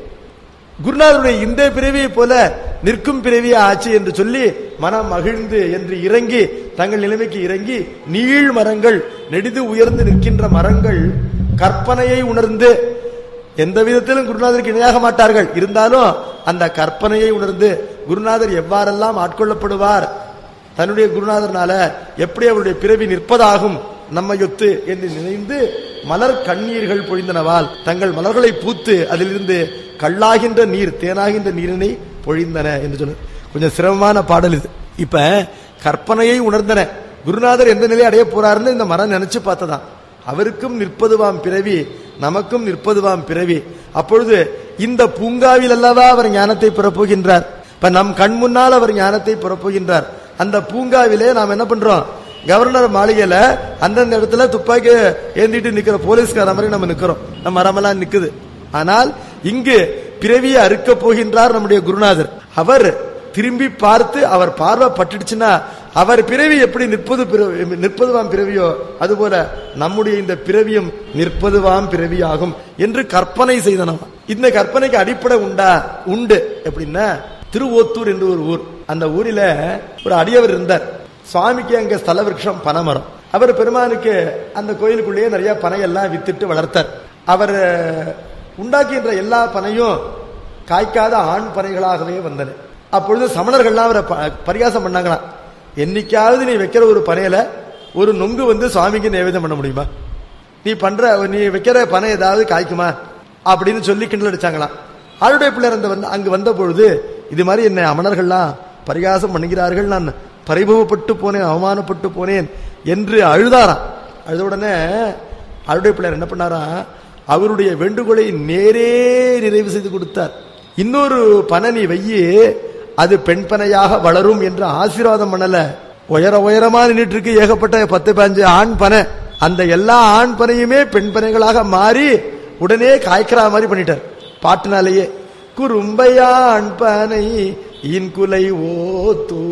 குருநாதருடைய இந்த பிறவியை போல நிற்கும் பிறவியே ஆச்சு என்று சொல்லி மனம் மகிழ்ந்து என்று இறங்கி தங்கள் நிலைமைக்கு இறங்கி நீள் மரங்கள் நெடிது உயர்ந்து நிற்கின்ற மரங்கள் கற்பனையை உணர்ந்து எந்த விதத்திலும் குருநாதருக்கு இணையாக மாட்டார்கள் இருந்தாலும் அந்த கற்பனையை உணர்ந்து குருநாதர் எவ்வாறெல்லாம் ஆட்கொள்ளப்படுவார் தன்னுடைய குருநாதர்னால எப்படி அவருடைய பிறவி நிற்பதாகும் நம்மையொத்து என்று நினைந்து மலர் கண்ணீர்கள் பொழிந்தனவால் தங்கள் மலர்களை பூத்து அதிலிருந்து கல்லாகின்ற நீர் தேனாகின்ற நீரினை பொழிந்தன என்று சொன்ன கொஞ்சம் சிரமமான பாடல் இது இப்ப கற்பனையை உணர்ந்தன குருநாதர் எந்த நிலையை அடைய போறாருன்னு இந்த மரம் நினைச்சு பார்த்ததாம் அவருக்கும் நிற்பதுவாம் பிறவி நமக்கும் நிற்பதுவாம் பிறவி அப்பொழுது இந்த பூங்காவில் அல்லவா அவர் ஞானத்தை பெறப்போகின்றார் இப்ப நம் கண் முன்னால் அவர் ஞானத்தை பெறப்போகின்றார் அந்த பூங்காவிலே நாம் என்ன பண்றோம் கவர்னர் மாளிகையில அந்தந்த இடத்துல துப்பாக்கி ஏந்திட்டு நிக்கிற போலீஸ்கார மாதிரி நம்ம நிக்கிறோம் நம்ம மரமெல்லாம் நிக்குது ஆனால் இங்கு பிறவியை அறுக்க போகின்றார் நம்முடைய குருநாதர் அவர் திரும்பி பார்த்து அவர் பார்வை பட்டுடுச்சுன்னா அவர் பிறவி எப்படி நிற்பது பிறவி- நிற்பதுவாம் பிறவியோ அதுபோல நம்முடைய இந்த பிறவியும் நிற்பதுவாம் பிறவியாகும் என்று கற்பனை செய்தனவா இந்த கற்பனைக்கு அடிப்படை உண்டா உண்டு எப்படின்னா திருவோத்தூர் என்று ஒரு ஊர் அந்த ஊரில ஒரு அடியவர் இருந்தார் சுவாமிக்கு அங்க ஸ்தல விருட்சம் பனைமரம் அவர் பெருமானுக்கு அந்த கோயிலுக்குள்ளேயே நிறைய பனையெல்லாம் வித்துட்டு வளர்த்தார் அவர் உண்டாக்கின்ற எல்லா பனையும் காய்க்காத ஆண் பனைகளாகவே வந்தன அப்பொழுது சமணர்கள்லாம் அவரை ப- பரிகாசம் பண்ணாங்களாம் என்னைக்காவது நீ வைக்கிற ஒரு பனையில ஒரு நொங்கு வந்து சுவாமிக்கு நைவேத்தியம் பண்ண முடியுமா நீ பண்ற நீ வைக்கிற பனை ஏதாவது காய்க்குமா அப்படின்னு சொல்லி கிண்டல் அடிச்சாங்களாம் ஆளுடைய பிள்ளையர் அந்த வந்து அங்கு வந்த பொழுது இது மாதிரி என்னை அமணர்கள்லாம் பரிகாசம் பண்ணுகிறார்கள் நான் பரிபவப்பட்டு போனேன் அவமானப்பட்டு போனேன் என்று அழுதாராம் அழுத உடனே அருடைய பிள்ளையர் என்ன பண்ணாரா அவருடைய வேண்டுகோளை நேரே நிறைவு செய்து கொடுத்தார் இன்னொரு பனை நீ வையி அது பெண் பனையாக வளரும் என்று ஆசீர்வாதம் பண்ணல உயர உயரமா நின்றுட்டு இருக்கு ஏகப்பட்ட பத்து பதினஞ்சு ஆண் பனை அந்த எல்லா ஆண் பனையுமே பெண் பனைகளாக மாறி உடனே காய்க்கிற மாதிரி பண்ணிட்டார் பாட்டுனாலேயே குறும்பையாண் பனை இன்குலை ஓத்தூ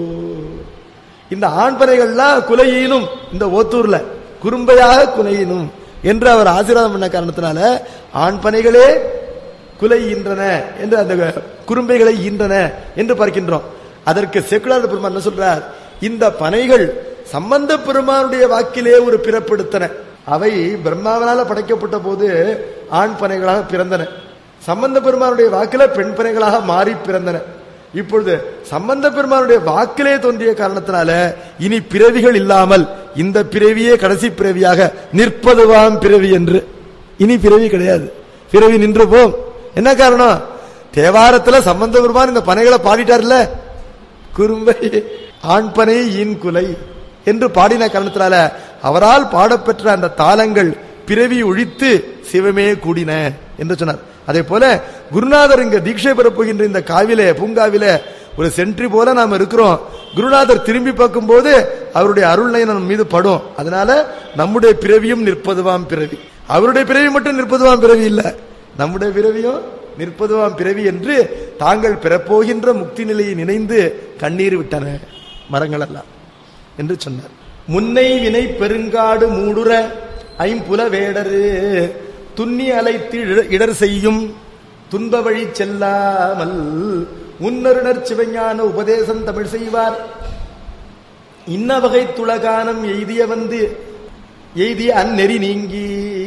இந்த ஆண் பனைகள்லாம் குலையினும் இந்த ஓத்தூர்ல குறும்பையாக குலையினும் என்று அவர் ஆசீர்வாதம் பண்ண காரணத்தினால ஆண் பனைகளே குலை ஈன்றன என்று அந்த குறும்பைகளை ஈன்றன என்று பார்க்கின்றோம் அதற்கு செக்குலார் பெருமான் என்ன சொல்றார் இந்த பனைகள் சம்பந்த பெருமானுடைய வாக்கிலே ஒரு பிறப்பெடுத்தன அவை பிரம்மாவனால படைக்கப்பட்ட போது ஆண் பனைகளாக பிறந்தன சம்பந்த பெருமானுடைய வாக்கில பெண் பனைகளாக மாறி பிறந்தன இப்பொழுது சம்பந்த பெருமானுடைய வாக்கிலே தோன்றிய காரணத்தினால இனி பிறவிகள் இல்லாமல் இந்த பிறவியே கடைசி பிறவியாக நிற்பதுவாம் பிறவி என்று இனி பிறவி கிடையாது பிறவி நின்று போம் என்ன காரணம் தேவாரத்துல சம்பந்த பெருமான் இந்த பனைகளை பாடிட்டார்ல குறும்பை ஆண் பனை ஈன் குலை என்று பாடின காரணத்தினால அவரால் பாடப்பெற்ற அந்த தாளங்கள் பிறவி ஒழித்து சிவமே கூடின என்று சொன்னார் அதே போல குருநாதர் இங்க தீட்சை பெறப் போகின்ற இந்த காவிலே பூங்காவிலே ஒரு சென்ட்ரி போல நாம் இருக்கிறோம் குருநாதர் திரும்பி பார்க்கும்போது அவருடைய அருள்னை நம் மீது படும் அதனால நம்முடைய பிறவியும் நிற்பதுவாம் பிறவி அவருடைய பிறவி மட்டும் நிற்பதுவாம் பிறவி இல்ல நம்முடைய பிறவியும் நிற்பதுவாம் பிறவி என்று தாங்கள் பெறப்போகின்ற முக்தி நிலையை நினைந்து கண்ணீர் விட்டன மரங்கள் எல்லாம் என்று சொன்னார் முன்னை வினை பெருங்காடு மூடுற ஐம்புல வேடரு துன்னி அலைத்து இட- இடர் செய்யும் துன்ப வழி செல்லாமல் முன்னருணர் சிவஞான உபதேசம் தமிழ் செய்வார் இன்ன வகை துளகானம் எய்திய வந்து எய்திய அந்நெறி நீங்கி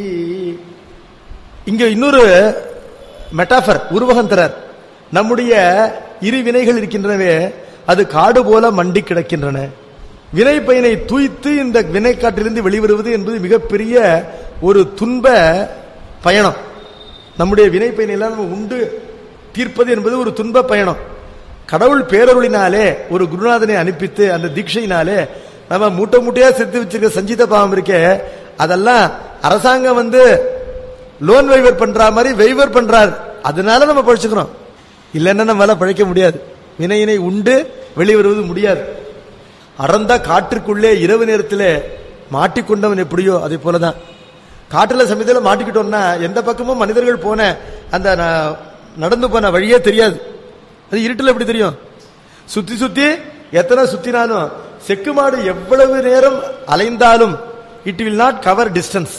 இங்க இன்னொரு மெட்டாஃபர் உருவகம் தரார் நம்முடைய இரு வினைகள் இருக்கின்றனவே அது காடு போல மண்டி கிடக்கின்றன வினை பயனை தூய்த்து இந்த வினைக்காட்டிலிருந்து வெளிவருவது என்பது மிகப்பெரிய ஒரு துன்ப பயணம் நம்முடைய வினை பயனை எல்லாம் நம்ம உண்டு தீர்ப்பது என்பது ஒரு துன்ப பயணம் கடவுள் பேரருளினாலே ஒரு குருநாதனை அனுப்பித்து அந்த தீட்சையினாலே நம்ம மூட்டை மூட்டையா சேர்த்து வச்சிருக்க சஞ்சீத பாவம் இருக்கே அதெல்லாம் அரசாங்கம் வந்து லோன் வைவர் பண்ற மாதிரி வைவர் பண்றார் அதனால நம்ம பழிச்சுக்கிறோம் இல்லைன்னா நம்மளால பழைக்க முடியாது வினையினை உண்டு வெளிவருவது முடியாது அடர்ந்த காற்றுக்குள்ளே இரவு நேரத்தில் மாட்டிக்கொண்டவன் எப்படியோ அதே போலதான் காட்டுல சமயத்தில் மாட்டிக்கிட்டோம்னா எந்த பக்கமும் மனிதர்கள் போன அந்த ந- நடந்து போன வழியே தெரியாது அது இருட்டுல எப்படி தெரியும் சுத்தி சுத்தி எத்தனை சுத்தினாலும் செக்கு மாடு எவ்வளவு நேரம் அலைந்தாலும் it will not cover distance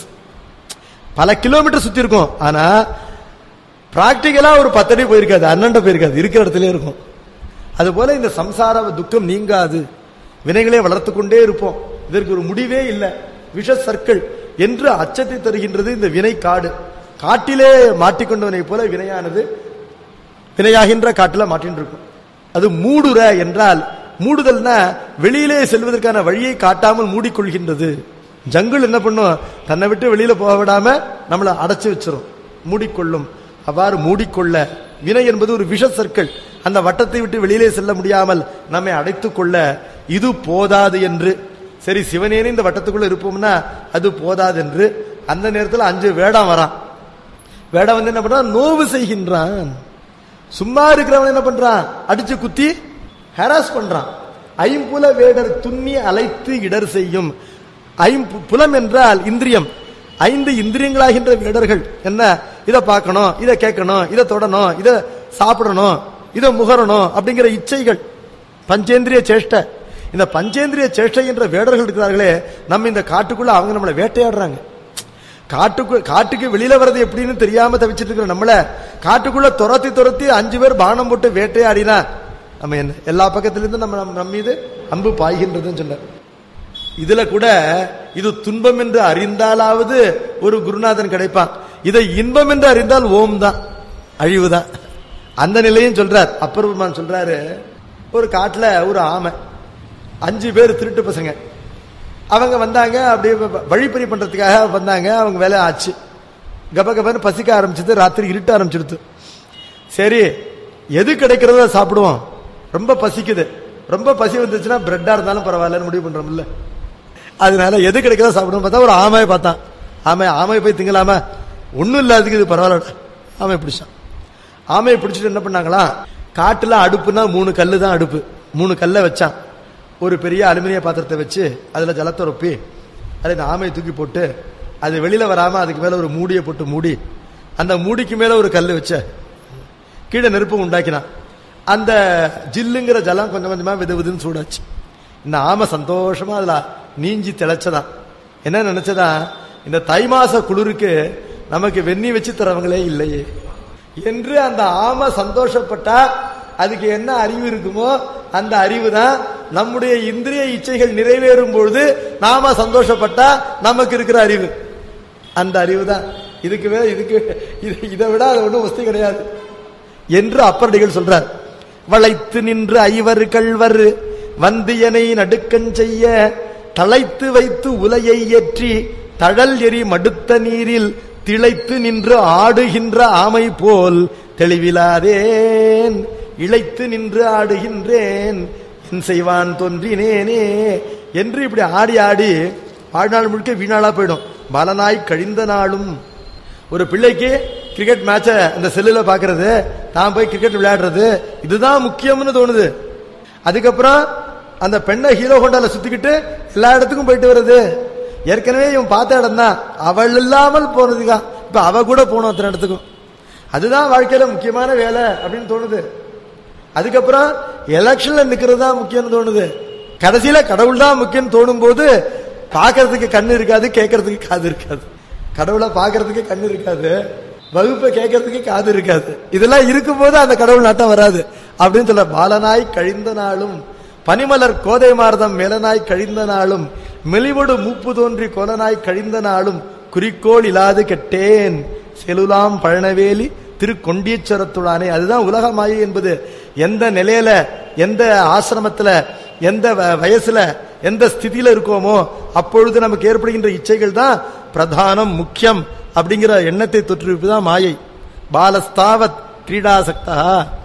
பல கிலோமீட்டர் சுத்தி இருக்கும் ஆனா பிராக்டிக்கலா ஒரு பத்தடி போயிருக்காது அண்ணன்ட போயிருக்காது இருக்கிற இடத்துல இருக்கும் அதுபோல இந்த சம்சார துக்கம் நீங்காது வினைகளை வளர்த்துக் கொண்டே இருப்போம் இதற்கு ஒரு முடிவே இல்லை விஷ சர்க்கிள் என்று அச்சத்தை தருகின்றது இந்த வினை காடு காட்டிலே மாட்டிக்கொண்டவனை போல வினையானது வினையாகின்ற காட்டுல மாட்டின்னு இருக்கும் அது மூடுற என்றால் மூடுதல்னா வெளியிலே செல்வதற்கான வழியை காட்டாமல் மூடிக்கொள்கின்றது ஜங்குள் என்ன பண்ணும் தன்னை விட்டு வெளியில போக விடாம நம்மளை அடைச்சு வச்சிரும் மூடிக்கொள்ளும் அவ்வாறு மூடிக்கொள்ள வினை என்பது ஒரு விஷ சர்க்கிள் அந்த வட்டத்தை விட்டு வெளியிலே செல்ல முடியாமல் நம்மை அடைத்துக் கொள்ள இது போதாது என்று சரி சிவனேனே இந்த வட்டத்துக்குள்ள இருப்போம்னா அது போதாது என்று அந்த நேரத்தில் அஞ்சு வேடம் வரான் வேடம் வந்து என்ன பண்றான் நோவு செய்கின்றான் சும்மா இருக்கிறவன் என்ன பண்றான் அடிச்சு குத்தி ஹராஸ் பண்றான் ஐம்புல வேடர் துண்ணி அலைத்து இடர் செய்யும் ஐம்பு புலம் என்றால் இந்திரியம் ஐந்து இந்திரியங்களாகின்ற வேடர்கள் என்ன இதை பார்க்கணும் இதை கேட்கணும் இதை தொடணும் இதை சாப்பிடணும் இதை முகரணும் அப்படிங்கிற இச்சைகள் பஞ்சேந்திரிய சேஷ்டை இந்த பஞ்சேந்திரிய சேஷ்டை என்ற வேடர்கள் இருக்கிறார்களே நம்ம இந்த காட்டுக்குள்ள அவங்க நம்மளை வேட்டையாடுறாங்க காட்டுக்கு காட்டுக்கு வெளியில வர்றது எப்படின்னு தெரியாம தவிச்சிட்டு இருக்கிற நம்மள காட்டுக்குள்ள துரத்தி துரத்தி அஞ்சு பேர் பானம் போட்டு வேட்டையாடினா நம்ம என்ன எல்லா பக்கத்திலிருந்து நம்ம நம்ம நம்ம மீது அம்பு பாய்கின்றதுன்னு சொன்னார் இதுல கூட இது துன்பம் என்று அறிந்தாலாவது ஒரு குருநாதன் கிடைப்பான் இதை இன்பம் என்று அறிந்தால் ஓம் தான் அழிவுதான் அந்த நிலையும் சொல்றார் அப்பர் பெருமான் சொல்றாரு ஒரு காட்டுல ஒரு ஆமை அஞ்சு பேர் திருட்டு பசங்க அவங்க வந்தாங்க அப்படியே வ- வழிப்பறி பண்றதுக்காக வந்தாங்க அவங்க வேலை ஆச்சு கப கபன்னு பசிக்க ஆரம்பிச்சது ராத்திரி இருட்ட ஆரம்பிச்சிடுது சரி எது கிடைக்கிறதோ அதை சாப்பிடுவோம் ரொம்ப பசிக்குது ரொம்ப பசி வந்துச்சுன்னா பிரெட்டா இருந்தாலும் பரவாயில்லன்னு முடிவு பண்றோம்ல அதனால எது கிடைக்கிறதோ சாப்பிடுவோம் பார்த்தா ஒரு ஆமையை பார்த்தான் ஆமை ஆமையை போய் திங்கலாமா ஒண்ணும் இல்லாததுக்கு இது பரவாயில்ல ஆமையை பிடிச்சான் ஆமையை பிடிச்சிட்டு என்ன பண்ணாங்களா காட்டுல அடுப்புனா மூணு கல்லு தான் அடுப்பு மூணு கல்லை வச்சான் ஒரு பெரிய அலுமினிய பாத்திரத்தை வச்சு அதுல ஜலத்தை ரொப்பி அதில் இந்த ஆமையை தூக்கி போட்டு அது வெளியில வராம அதுக்கு மேல ஒரு மூடியை போட்டு மூடி அந்த மூடிக்கு மேல ஒரு கல்லு வச்ச கீழே நெருப்பு உண்டாக்கினான் அந்த ஜில்லுங்கிற ஜலம் கொஞ்சம் கொஞ்சமா விது விதுன்னு சூடாச்சு இந்த ஆமை சந்தோஷமா அதுல நீஞ்சி திளைச்சதான் என்ன நினைச்சதா இந்த தை மாச குளிருக்கு நமக்கு வெந்நி வச்சு தரவங்களே இல்லையே என்று அந்த ஆமை சந்தோஷப்பட்டா அதுக்கு என்ன அறிவு இருக்குமோ அந்த அறிவு தான் நம்முடைய இந்திரிய இச்சைகள் நிறைவேறும் பொழுது நாம சந்தோஷப்பட்டா நமக்கு இருக்கிற அறிவு அந்த அறிவு தான் இதுக்கு மேல இதுக்கு இது- இதை விட அது ஒன்றும் வசதி கிடையாது என்று அப்பரடிகள் சொல்றார் வளைத்து நின்று ஐவர் கள்வர் வந்தியனை நடுக்கஞ் செய்ய தளைத்து வைத்து உலையை ஏற்றி தழல் எரி மடுத்த நீரில் திளைத்து நின்று ஆடுகின்ற ஆமை போல் தெளிவிலாதேன் இளைத்து நின்று ஆடுகின்றேன் என் செய்வான் தோன்றினேனே என்று இப்படி ஆடி ஆடி வாழ்நாள் முழுக்க வீணாளா போயிடும் பலனாய் கழிந்த நாளும் ஒரு பிள்ளைக்கு கிரிக்கெட் மேட்ச அந்த செல்லுல பாக்குறது தான் போய் கிரிக்கெட் விளையாடுறது இதுதான் முக்கியம்னு தோணுது அதுக்கப்புறம் அந்த பெண்ணை ஹீரோ ஹோண்டால சுத்திக்கிட்டு எல்லா இடத்துக்கும் போயிட்டு வருது ஏற்கனவே இவன் பார்த்த இடம் தான் அவள் இல்லாமல் போனதுக்கா இப்ப அவ கூட போனோம் அத்தனை இடத்துக்கும் அதுதான் வாழ்க்கையில முக்கியமான வேலை அப்படின்னு தோணுது அதுக்கப்புறம் எலெக்ஷன்ல நிக்கிறது தான் முக்கியம்னு தோணுது கடைசியில கடவுள் தான் முக்கியம் தோணும் போது பாக்குறதுக்கு கண்ணு இருக்காது கேட்கறதுக்கு காது இருக்காது கடவுளை பாக்குறதுக்கு கண்ணு இருக்காது வகுப்பை கேட்கறதுக்கு காது இருக்காது இதெல்லாம் இருக்கும்போது அந்த கடவுள் நாட்டம் வராது அப்படின்னு சொல்ல பாலனாய் கழிந்த நாளும் பனிமலர் கோதை மார்தம் மேலனாய் கழிந்த நாளும் மெலிவொடு மூப்பு தோன்றி கொலனாய் கழிந்த நாளும் குறிக்கோள் இல்லாது கெட்டேன் செலுலாம் பழனவேலி திருக்கொண்டீச்சரத்துடானே அதுதான் உலக மாயை என்பது எந்த நிலையில எந்த ஆசிரமத்துல எந்த வ- வயசுல எந்த ஸ்திதியில இருக்கோமோ அப்பொழுது நமக்கு ஏற்படுகின்ற இச்சைகள் தான் பிரதானம் முக்கியம் அப்படிங்கிற எண்ணத்தை தொற்றுவிப்புதான் மாயை பாலஸ்தாவத் கிரீடாசக்தா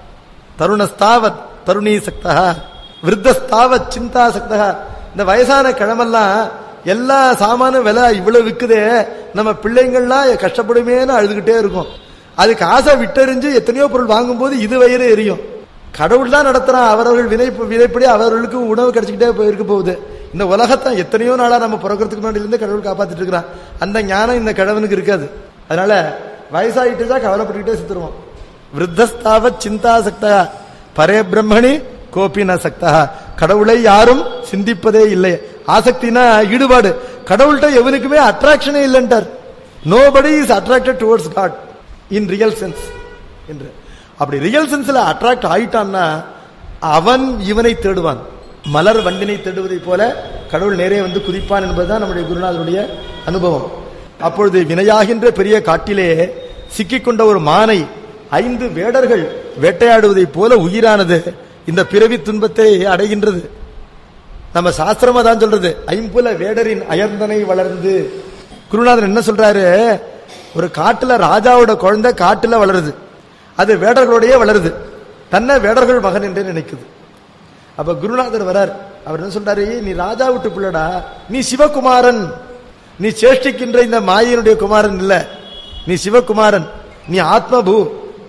தருணஸ்தாவத் தருணீசக்தா விருத்தஸ்தாவத் சிந்தாசக்தா இந்த வயசான கிழமெல்லாம் எல்லா சாமானும் விலை இவ்வளவு விக்குதே நம்ம பிள்ளைங்கள்லாம் கஷ்டப்படுமேன்னு அழுதுகிட்டே இருக்கும் அதுக்கு ஆசை விட்டெறிஞ்சு எத்தனையோ பொருள் வாங்கும்போது இது வயிறு எரியும் கடவுள் தான் நடத்துறான் அவரவர்கள் வினை விதைப்படி அவர்களுக்கு உணவு கிடைச்சிக்கிட்டே போயிருக்க போகுது இந்த உலகத்தை எத்தனையோ நாளா நம்ம பிறக்கிறதுக்கு முன்னாடில இருந்து கடவுள் காப்பாத்திட்டு இருக்கிறான் அந்த ஞானம் இந்த கடவுனுக்கு இருக்காது அதனால வயசாயிட்டு தான் கவலைப்பட்டுக்கிட்டே சுத்துருவோம் விருத்தஸ்தாவத் சிந்தாசக்தா பரே பிரம்மணி கோபின சக்தா கடவுளை யாரும் சிந்திப்பதே இல்லை ஆசக்தினா ஈடுபாடு கடவுள்கிட்ட எவனுக்குமே அட்ராக்ஷனே இல்லைன்றார் nobody is attracted towards God in real sense என்று அப்படி ரியல் சென்ஸ்ல அட்ராக்ட் ஆயிட்டான்னா அவன் இவனை தேடுவான் மலர் வண்டினை தேடுவதைப் போல கடவுள் நேரே வந்து குதிப்பான் என்பதுதான் நம்முடைய குருநாதருடைய அனுபவம் அப்பொழுது வினையாகின்ற பெரிய காட்டிலே சிக்கிக்கொண்ட ஒரு மானை ஐந்து வேடர்கள் வேட்டையாடுவதைப் போல உயிரானது இந்த பிறவி துன்பத்தை அடைகின்றது நம்ம சாஸ்திரமா தான் சொல்றது ஐம்புல வேடரின் அயர்ந்தனை வளர்ந்து குருநாதர் என்ன சொல்றாரு ஒரு காட்டுல ராஜாவோட குழந்தை காட்டுல வளருது அது வேடர்களோடயே வளருது தன்னை வேடர்கள் மகன் என்று நினைக்குது அப்ப குருநாதர் வரார் அவர் என்ன சொல்றாரு "ஏய், நீ ராஜா விட்டு பிள்ளடா நீ சிவகுமாரன் நீ சேஷ்டிக்கின்ற இந்த மாயினுடைய குமாரன் இல்ல நீ சிவகுமாரன் நீ ஆத்மபூ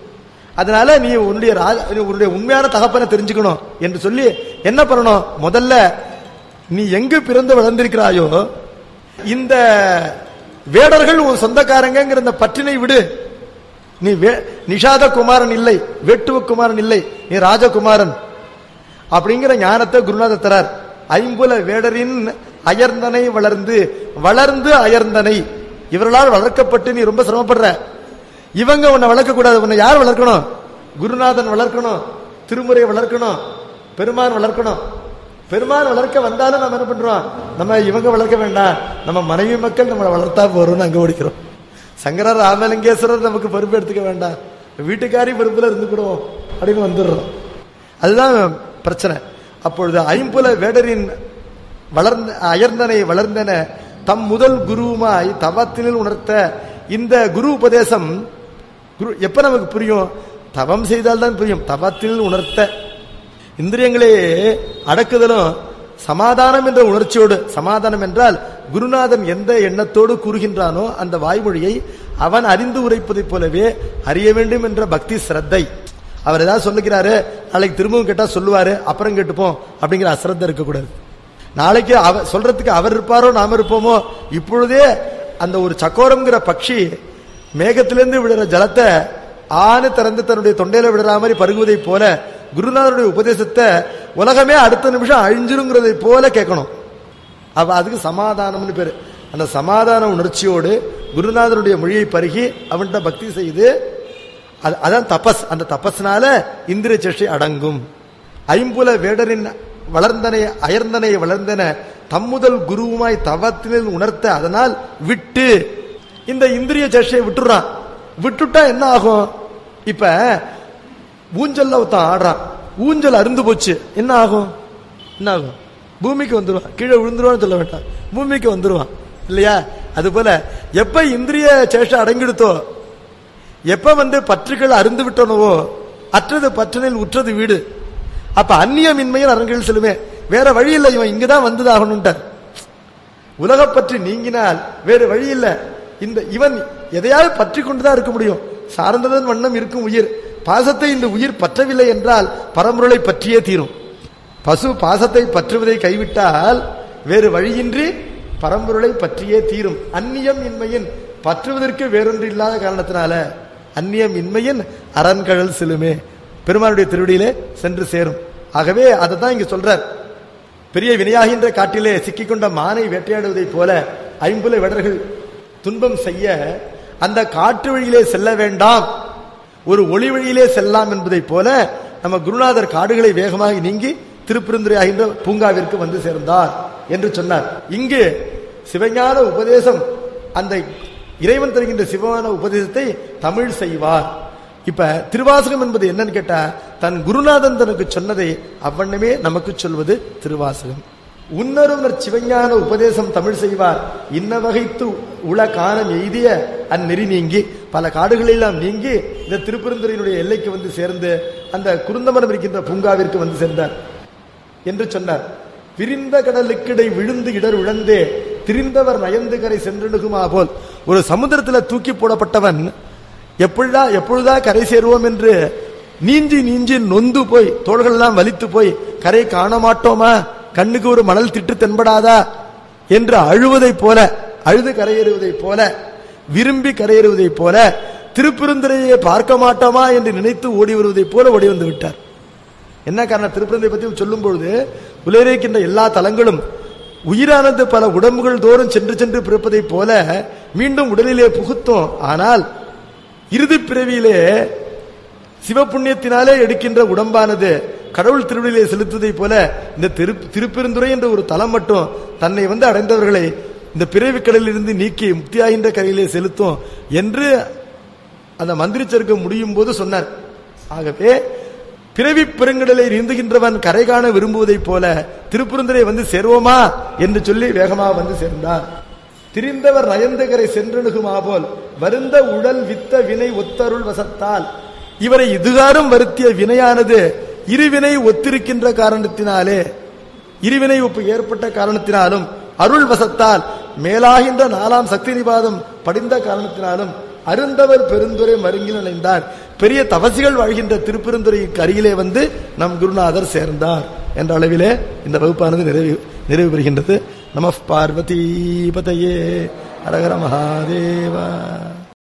அதனால நீ உன்னுடைய ராஜ- நீ உன்னுடைய உண்மையான தகப்பனை தெரிஞ்சுக்கணும் என்று சொல்லி என்ன பண்ணணும் முதல்ல நீ எங்கு பிறந்து வளர்ந்திருக்கிறாயோ இந்த வேடர்கள் உன் சொந்தக்காரங்கிற இந்த பற்றினை விடு நீ வே- நிஷாத குமாரன் இல்லை வேட்டுவ குமாரன் இல்லை நீ ராஜகுமாரன் அப்படிங்கிற ஞானத்தை குருநாதர் தரார் ஐம்புல வேடரின் அயர்ந்தனை வளர்ந்து வளர்ந்து அயர்ந்தனை இவர்களால் வளர்க்கப்பட்டு நீ ரொம்ப சிரமப்படுற இவங்க உன்னை வளர்க்க கூடாது உன்னை யார் வளர்க்கணும் குருநாதன் வளர்க்கணும் திருமுறை வளர்க்கணும் பெருமான் வளர்க்கணும் பெருமான் வளர்க்க வந்தாலும் நம்ம என்ன பண்றோம் நம்ம இவங்க வளர்க்க வேண்டாம் நம்ம மனைவி மக்கள் நம்மளை வளர்த்தா போறோம்னு அங்க ஓடிக்கிறோம் சங்கரர் ராமலிங்கேஸ்வரர் நமக்கு பொறுப்பு எடுத்துக்க வேண்டாம் வீட்டுக்காரி பொறுப்புல இருந்துக்கிடுவோம் அப்படின்னு வந்துடுறோம் அதுதான் பிரச்சனை அப்பொழுது ஐம்புல வேடரின் வளர்ந்த அயர்ந்தனை வளர்ந்தன தம் முதல் குருவுமாய் தவத்தினில் உணர்த்த இந்த குரு உபதேசம் குரு எப்ப நமக்கு புரியும் தவம் செய்தால்தான் புரியும் தவத்தில் உணர்த்த இந்திரியங்களே அடக்குதலும் சமாதானம் என்ற உணர்ச்சியோடு சமாதானம் என்றால் குருநாதன் எந்த எண்ணத்தோடு கூறுகின்றானோ அந்த வாய்மொழியை அவன் அறிந்து உரைப்பதைப் போலவே அறிய வேண்டும் என்ற பக்தி சிரத்தை அவர் ஏதாவது சொல்லுகிறாரு நாளைக்கு திரும்பவும் கேட்டா சொல்லுவாரு அப்புறம் கேட்டுப்போம் அப்படிங்கிற அசிரத்தை இருக்கக்கூடாது நாளைக்கு அவர் சொல்றதுக்கு அவர் இருப்பாரோ நாம இருப்போமோ இப்பொழுதே அந்த ஒரு சக்கோரம்ங்கிற பட்சி மேகத்திலிருந்து விடுற ஜலத்தை ஆணு திறந்து தன்னுடைய தொண்டையில விடுற மாதிரி பருகுவதை போல குருநாதருடைய உபதேசத்தை உலகமே அடுத்த நிமிஷம் அழிஞ்சிருங்கிறதை போல கேட்கணும் அவ அதுக்கு சமாதானம்னு பேரு அந்த சமாதான உணர்ச்சியோடு குருநாதருடைய மொழியை பருகி அவன்கிட்ட பக்தி செய்து அது- அதான் தபஸ் அந்த தபஸ்னால இந்திரிய சேஷ்டை அடங்கும் ஐம்புல வேடரின் வளர்ந்தனை அயர்ந்தனை வளர்ந்தன தம்முதல் குருவுமாய் தவத்தினில் உணர்த்த அதனால் விட்டு இந்த இந்திரிய சேஷ்டையை விட்டுறான் விட்டுட்டா என்ன ஆகும் இப்ப ஊஞ்சல்ல ஒருத்தன் ஆடுறான் ஊஞ்சல் அருந்து போச்சு என்ன ஆகும் என்ன ஆகும் பூமிக்கு வந்துருவான் கீழே விழுந்துருவான்னு சொல்ல வேண்டாம் பூமிக்கு வந்துருவான் இல்லையா அது போல எப்ப இந்திரிய சேஷ்டை அடங்கிடுத்தோ எப்ப வந்து பற்றுகள் அருந்து விட்டனவோ அற்றது பற்றனில் உற்றது வீடு அப்ப அந்நியமின்மையில் அரங்கில் செல்லுமே வேற வழி இல்லை இவன் இங்கதான் வந்துதாகணும்ட்டார் உலகப் பற்றி நீங்கினால் வேறு வழி இல்ல இந்த இவன் எதையாவது பற்றி கொண்டுதான் இருக்க முடியும் சார்ந்ததன் வண்ணம் இருக்கும் உயிர் பாசத்தை இந்த உயிர் பற்றவில்லை என்றால் பரம்பொருளை பற்றியே தீரும் பசு பாசத்தை பற்றுவதை கைவிட்டால் வேறு வழியின்றி பரம்பொருளை பற்றியே தீரும் அந்நியம் இன்மையின் பற்றுவதற்கு வேறொன்று இல்லாத காரணத்தினால அந்நியம் இன்மையின் அரண்கழல் சிலுமே பெருமானுடைய திருவடியிலே சென்று சேரும் ஆகவே அதை தான் இங்க சொல்றார் பெரிய வினையாகின்ற காட்டிலே சிக்கிக்கொண்ட மானை வேட்டையாடுவதைப் போல ஐம்புல விடர்கள் துன்பம் செய்ய அந்த காற்று வழியிலே செல்ல வேண்டாம் ஒரு ஒளி வழியிலே செல்லலாம் என்பதைப் போல நம்ம குருநாதர் காடுகளை வேகமாக நீங்கி திருப்பெருந்துறை ஆகின்ற பூங்காவிற்கு வந்து சேர்ந்தார் என்று சொன்னார் இங்கு சிவஞான உபதேசம் அந்த இறைவன் தருகின்ற சிவமான உபதேசத்தை தமிழ் செய்வார் இப்ப திருவாசகம் என்பது என்னன்னு கேட்டா தன் குருநாதன் தனக்கு சொன்னதை அவ்வண்ணமே நமக்கு சொல்வது திருவாசகம் உன்னருவர் சிவஞான உபதேசம் தமிழ் செய்வார் இன்ன வகைத்து உள காணம் எய்திய அந்நெறி நீங்கி பல காடுகளெல்லாம் நீங்கி இந்த திருப்பெருந்துறையினுடைய எல்லைக்கு வந்து சேர்ந்து அந்த குருந்தமரம் இருக்கின்ற பூங்காவிற்கு வந்து சேர்ந்தார் என்று சொன்னார் விரிந்த கடலுக்கிடை விழுந்து இடர் உழந்தே திரிந்தவர் நயந்து கரை சென்றணுகுமா போல் ஒரு சமுத்திரத்தில் தூக்கி போடப்பட்டவன் எப்பொழுதா எப்பொழுதா கரை சேருவோம் என்று நீஞ்சி நீஞ்சி நொந்து போய் தோள்கள் எல்லாம் வலித்து போய் கரை காண மாட்டோமா கண்ணுக்கு ஒரு மணல் திட்டு தென்படாதா என்று அழுவதைப் போல அழுது கரையேறுவதைப் போல விரும்பி கரையேறுவதைப் போல திருப்பெருந்துறையை பார்க்க மாட்டோமா என்று நினைத்து ஓடி வருவதைப் போல ஓடி வந்து விட்டார் என்ன காரணம் திருப்பரந்தை பற்றி சொல்லும் பொழுது உலகிருக்கின்ற எல்லா தலங்களும் உயிரானது பல உடம்புகள் தோறும் சென்று சென்று பிறப்பதைப் போல மீண்டும் உடலிலே புகுத்தும் ஆனால் இறுதி பிறவியிலே சிவபுண்ணியத்தினாலே எடுக்கின்ற உடம்பானது கடவுள் திருவிழிலே செலுத்துவதைப் போல இந்த திரு திருப்பெருந்துறை என்ற ஒரு தலம் மட்டும் தன்னை வந்து அடைந்தவர்களை இந்த பிறவி கடலிலிருந்து நீக்கி முக்தியாகின்ற கரையிலே செலுத்தும் என்று அந்த மந்திரிச்சருக்கு முடியும் போது சொன்னார் ஆகவே பிறவி பெருங்கடலை நீந்துகின்றவன் கரை காண விரும்புவதைப் போல திருப்புறந்தரை வந்து சேர்வோமா என்று சொல்லி வேகமாக வந்து சேர்ந்தார் திரிந்தவர் நயந்தகரை சென்றணுகுமா போல் வருந்த உடல் வித்த வினை ஒத்தருள் வசத்தால் இவரை இதுகாரும் வருத்திய வினையானது இருவினை ஒத்திருக்கின்ற காரணத்தினாலே இருவினை ஒப்பு ஏற்பட்ட காரணத்தினாலும் அருள் வசத்தால் மேலாகின்ற நாலாம் சக்தி நிபாதம் படிந்த காரணத்தினாலும் அருந்தவர் பெருந்துரை மருங்கில் இணைந்தார் பெரிய தவசிகள் வாழ்கின்ற திருப்பெருந்துறைக்கு அருகிலே வந்து நம் குருநாதர் சேர்ந்தார் என்ற அளவிலே இந்த வகுப்பானது நிறைவு நிறைவு பெறுகின்றது நம பார்வதி பதையே அரகர மகாதேவா